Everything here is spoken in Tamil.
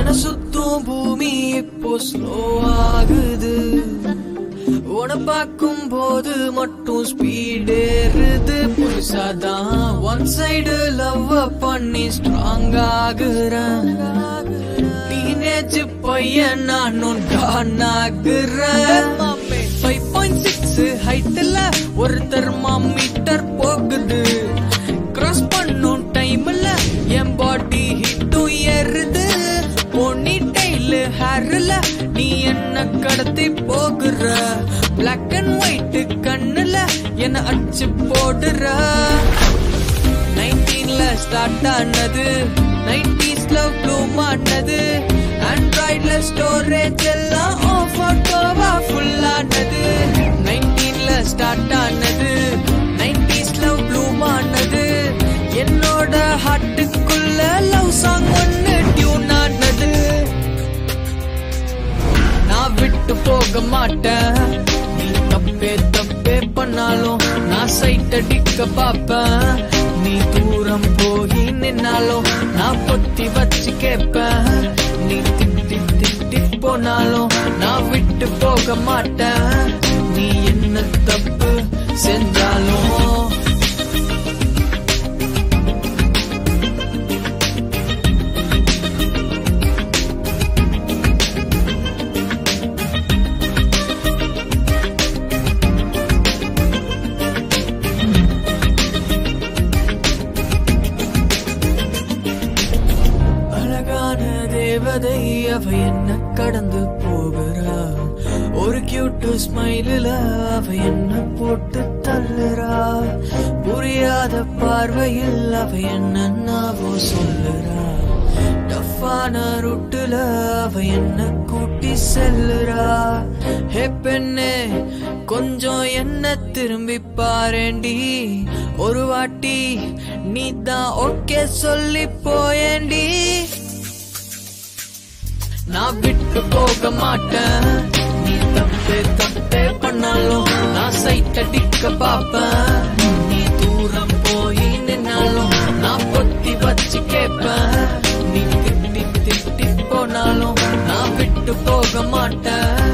என்ன சுத்தும் பூமி இப்போ ஸ்லோ ஆகுது உன பார்க்கும் போது மட்டும் ஸ்பீட் ஏறுது புதுசாதான் ஒன் சைடு லவ் பண்ணி ஸ்ட்ராங் ஆகுறேன் டீனேஜ் பையன் நானும் டான் ஆகுறேன் ஃபைவ் பாயிண்ட் சிக்ஸ் ஹைட்ல ஒரு தெர்மாமீட்டர் போகுது கிராஸ் பண்ணும் டைம்ல என் பாடி ஹிட்டும் ஏறுது பொன்னி டைல் ஹேர்ல நீ என்ன கடத்தி போகுற பிளாக் அண்ட் ஒயிட் கண்ணுல என்ன அடிச்சு போடுற நைன்டீன்ல ஸ்டார்ட் ஆனது நைன்டிஸ்ல ப்ளூம் ஆனது ஆண்ட்ராய்ட்ல ஸ்டோரேஜ் எல்லாம் ஆஃப் ஆட்டோவா ஃபுல் ஆனது நைன்டீன்ல ஸ்டார்ட் ஆனது நைன்டிஸ்ல ப்ளூம் ஆனது என்னோட ஹார்ட்டுக்குள்ள லவ் சாங் ஒன்னு டியூன் ஆனது நான் விட்டு போக மாட்டேன் நீ தப்பே தப்பே பண்ணாலும் நான் சைட் அடிக்க பாப்பேன் நீ தூரம் போய் நின்னாலும் நான் பொத்தி வச்சு கேட்பேன் நீ திட்டி திட்டி போனாலும் நான் விட்டு போக மாட்டேன் நீ என்ன தப்பு செஞ்சாலும் அழகான தேவதை அவ என்ன கடந்து போகிறா ஒரு கியூட் ஸ்மைலில் அவ என்ன போட்டு தள்ளுறா புரியாத பார்வையில் அவ என்னன்னாவோ சொல்லுறா டஃப்பான ரூட்டுல அவ என்ன கூட்டி செல்லுறா ஹே பெண்ணே கொஞ்சம் என்ன திரும்பி பாரேண்டி ஒரு வாட்டி நீ தான் ஓகே சொல்லி போயேண்டி நான் விட்டு போக மாட்டேன் நீ தப்பே தப்பே பண்ணாலும் நான் சைட் அடிக்க பாப்பேன் நீ தூரம் போய் நின்னாலும் நான் பொத்தி வச்சு கேட்பேன் நீ திட்டி திட்டி போனாலும் நான் விட்டு போக மாட்டேன்